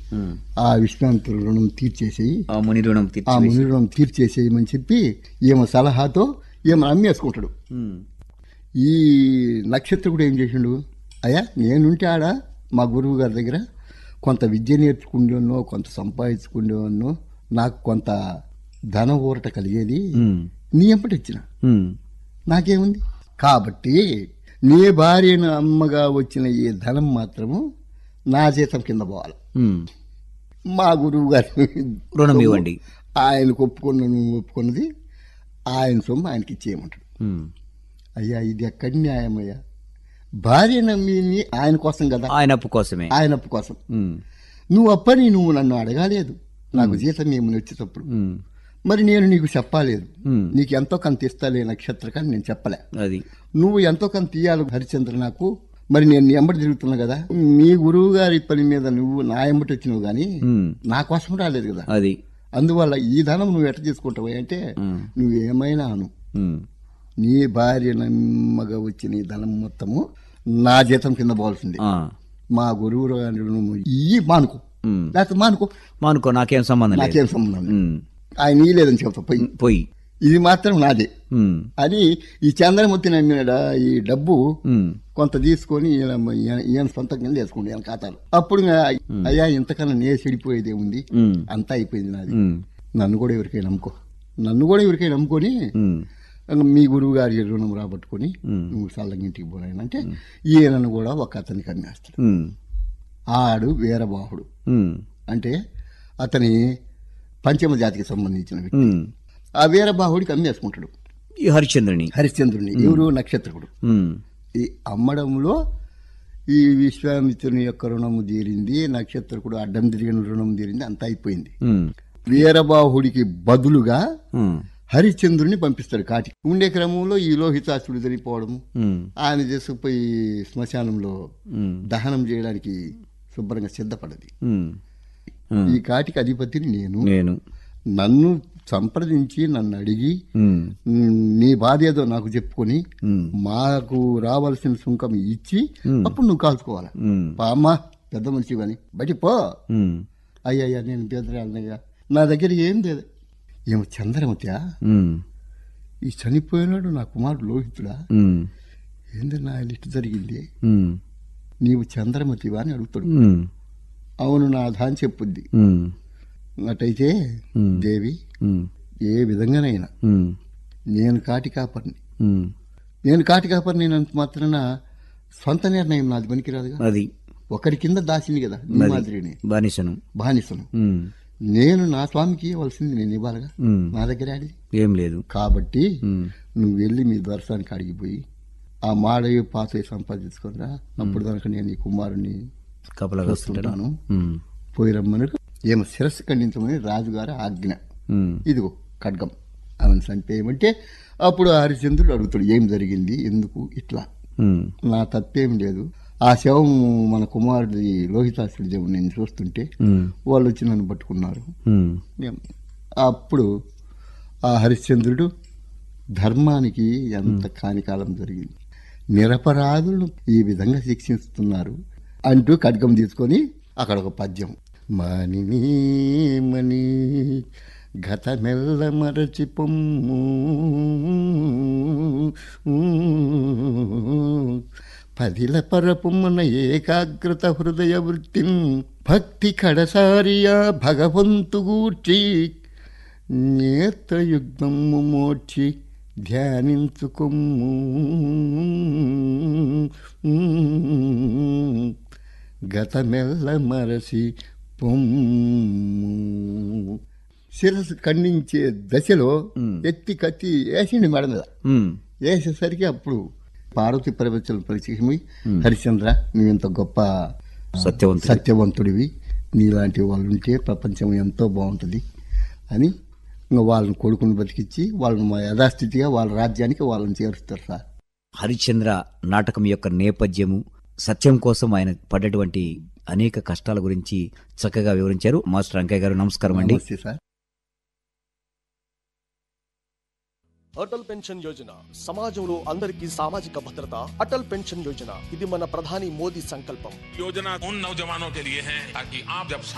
ఉమ్. ఆ విశ్వామిత్ర రుణం తీర్చేసేయి ఆ ముని రుణం ఆ తీర్చి ముని రుణం తీర్చేసేయమని చెప్పి ఈమె సలహాతో ఈమె అమ్మేసుకుంటాడు ఉమ్. ఈ నక్షత్రుడు ఏం చేసిండు అయ్యా నేనుంటే ఆడ మా గురువు గారి దగ్గర కొంత విద్య నేర్చుకుండేవన్నో కొంత సంపాదించుకుండేవన్నో నాకు కొంత ధన ఊరట కలిగేది ఉమ్. నీ ఎంపటి ఇచ్చిన ఉమ్. నాకేముంది కాబట్టి నీ భార్యను అమ్మగా వచ్చిన ఈ ధనం మాత్రము నా జీతం కింద పోవాలి ఉమ్. మా గురువు గారు రుణం ఇవ్వండి ఆయనకు ఒప్పుకున్న నువ్వు ఒప్పుకున్నది ఆయన సొమ్ము ఆయనకి ఇచ్చేయమంటాడు ఉమ్. అయ్యా ఇది ఎక్కడి న్యాయమయ్యా భార్య నమ్మింది ఆయన కోసం కదా ఆయన అప్పు కోసమే ఆయన అప్పు కోసం ఉమ్. నువ్వు అప్పని నువ్వు నన్ను అడగాలేదు నాకు జీతం ఏమని వచ్చేటప్పుడు ఉమ్. మరి నేను నీకు చెప్పాలేదు ఉమ్. నీకు ఎంతో కొంత ఇస్తాలే నక్షత్రకాన్ని నేను చెప్పలే అది నువ్వు ఎంతో కొంత తీయాలి హరిచంద్ర నాకు మరి నేను నీ ఎంబడి తిరుగుతున్నా కదా మీ గురువు గారి పని మీద నువ్వు నా ఎంబటి వచ్చినావు కానీ ఉమ్. నా కోసం రాలేదు కదా అది అందువల్ల ఈ ధనం నువ్వు ఎట్ట తీసుకుంటావు అంటే ఉమ్. నువ్వేమైనా అను ఉమ్. నీ భార్య నమ్మగా వచ్చిన ఈ ధనం మొత్తము నా జీతం కింద పోవాల్సింది ఆ. మా గురువు గారు నువ్వు ఇయ్యి మానుకో ఉమ్. లేకపోతే మానుకో మానుకో నాకేం సంబంధం లేదు నాకేం సంబంధం లేదు. ఉమ్. ఆయన ఇయ్యలేదని చెప్తా పోయి పోయి ఇది మాత్రం నాదే ఉమ్. అని ఈ చంద్రమూర్తి నమ్మిన ఈ డబ్బు ఉమ్. కొంత తీసుకొని ఈయన ఈయన- ఈయన సొంత కింద వేసుకోండి ఈయన ఖాతాలో అప్పుడు ఇంకా అయ్యా ఇంతకన్నా నే చెడిపోయేదే ఉంది ఉమ్. అంతా అయిపోయింది నాది ఉమ్. నన్ను కూడా ఎవరికైనా నమ్ముకో నన్ను కూడా ఎవరికైనా నమ్ముకొని ఉమ్. ఇంక మీ గురువు గారి రుణం రాబట్టుకొని ఉమ్. నువ్వు చల్లంగా ఇంటికి పోరాయన అంటే ఈయనను కూడా ఒక అతనికి అమ్మేస్తాడు ఉమ్. ఆడు వీరబాహుడు ఉమ్. అంటే అతని పంచమ జాతికి సంబంధించిన వ్యక్తి ఉమ్. ఆ వీరబాహుడికి అమ్మేసుకుంటాడు ఈ హరిశ్చంద్రుని హరిశ్చంద్రుని ఎవరు నక్షత్రకుడు ఉమ్. ఈ అమ్మడంలో ఈ విశ్వామిత్రుని యొక్క రుణము తీరింది నక్షత్రకుడు అడ్డం తిరిగిన రుణం తీరింది అంతా అయిపోయింది ఉమ్. వీరబాహుడికి బదులుగా ఉమ్. హరిశ్చంద్రుని పంపిస్తాడు కాటికి ఉండే క్రమంలో ఈ లోహితాసుడు చనిపోవడము ఉమ్. ఆయన తీసుకుపోయి శ్మశానంలో ఉమ్. దహనం చేయడానికి శుభ్రంగా సిద్ధపడది ఉమ్. ఉమ్. ఈ కాటికి అధిపతిని నేను నేను నన్ను సంప్రదించి నన్ను అడిగి ఉమ్. "ఉమ్, నీ బాధ ఏదో నాకు చెప్పుకొని ఉమ్. మాకు రావాల్సిన సుంకం ఇచ్చి అప్పుడు నువ్వు కాల్చుకోవాలి ఉమ్. పా అమ్మా పెద్ద మనిషి కానీ బయటి పో ఉమ్. అయ్యయ్యా నేను పేదరాలనయ్యా నా దగ్గర ఏం లేదు ఏమో చంద్రమత్యా ఉమ్. ఈ చనిపోయినాడు నా కుమారుడు లోహితుడా ఉమ్. ఏంది నా ఇటు జరిగింది ఉమ్. నీవు చంద్రమతివా అని అడుగుతాడు ఉమ్. అవును నా దాని చెప్పుద్ది ఉమ్. అటైతే ఉమ్. దేవి ఉమ్. ఏ విధంగానైనా ఉమ్. నేను కాటి కాపర్ని ఉమ్. నేను కాటి కాపర్ని అంత మాత్రాన సొంత నిర్ణయం నాది పనికిరాదుగా అది ఒకరి కింద దాసింది కదా నీ మాదిరిని బానిసను బానిసను ఉమ్. నేను నా స్వామికి ఇవ్వాల్సింది నేను ఇవ్వాలిగా ఉమ్. నా దగ్గర ఆడిది ఏం లేదు కాబట్టి ఉమ్. నువ్వు వెళ్ళి మీ దర్శనానికి అడిగిపోయి ఆ మాడవి పాత సంపాదించుకునిరా అప్పుడు దానికి నేను ఈ కుమారుని కపలగా వస్తుంటాను చూస్తుంటాను ఉమ్. పోయి రమ్మని ఏమో శిరస్సు ఖండించమని రాజుగారి ఆజ్ఞ ఉమ్. ఇదిగో ఖడ్గం ఆమెను చంపేయమంటే అప్పుడు హరిశ్చంద్రుడు అడుగుతాడు ఏం జరిగింది ఎందుకు ఇట్లా ఉమ్. నా తప్పేం లేదు ఆ శవం మన కుమారుడి లోహితాసుడి దేవుడు నేను చూస్తుంటే ఉమ్. వాళ్ళు వచ్చి నన్ను పట్టుకున్నారు ఉమ్. ఏం- అప్పుడు ఆ హరిశ్చంద్రుడు ధర్మానికి ఎంత కానికాలం జరిగింది నిరపరాధులను ఈ విధంగా శిక్షిస్తున్నారు అంటూ ఖడ్గం తీసుకొని అక్కడ ఒక పద్యం మణిని మణి గతమెల్ల మరచి పొమ్ము పదిల పరపుమ్మన ఏకాగ్రత హృదయ వృత్తిం భక్తి కడసారియా భగవంతు గూర్చి నేత్రయుగ్మము మోర్చి ధ్యానించుకొమ్ము గతమెల్ల మరసి పొమ్ము శిరస్సు ఖండించే దశలో ఎత్తి కత్తి వేసిండి మెడ మీద ఉమ్. వేసేసరికి అప్పుడు పార్వతి ప్రవచన పరిచయమై హరిశ్చంద్ర నువ్వెంత గొప్ప సత్యవంతుడు. సత్యవంతుడివి నీలాంటి వాళ్ళు ఉంటే ప్రపంచం ఎంతో బాగుంటుంది అని ఇంకా వాళ్ళని కొడుకుని బతికిచ్చి వాళ్ళని మా యథాస్థితిగా వాళ్ళ రాజ్యానికి వాళ్ళని చేరుస్తారు సార్ హరిశ్చంద్ర నాటకం యొక్క నేపథ్యము సత్యం కోసం ఆయన పడ్డటువంటి అనేక కష్టాల గురించి చక్కగా వివరించారు మాస్టర్ అంకయ్య గారు నమస్కారం అండి నమస్తే సార్ అటల్ పెన్షన్ యోజన సమాజంలో అందరికీ సామాజిక భద్రత అటల్ పెన్షన్ యోజన ఇది మన ప్రధాని మోదీ సంకల్పం योजना उन नौजवानों के लिए है ताकि आप जब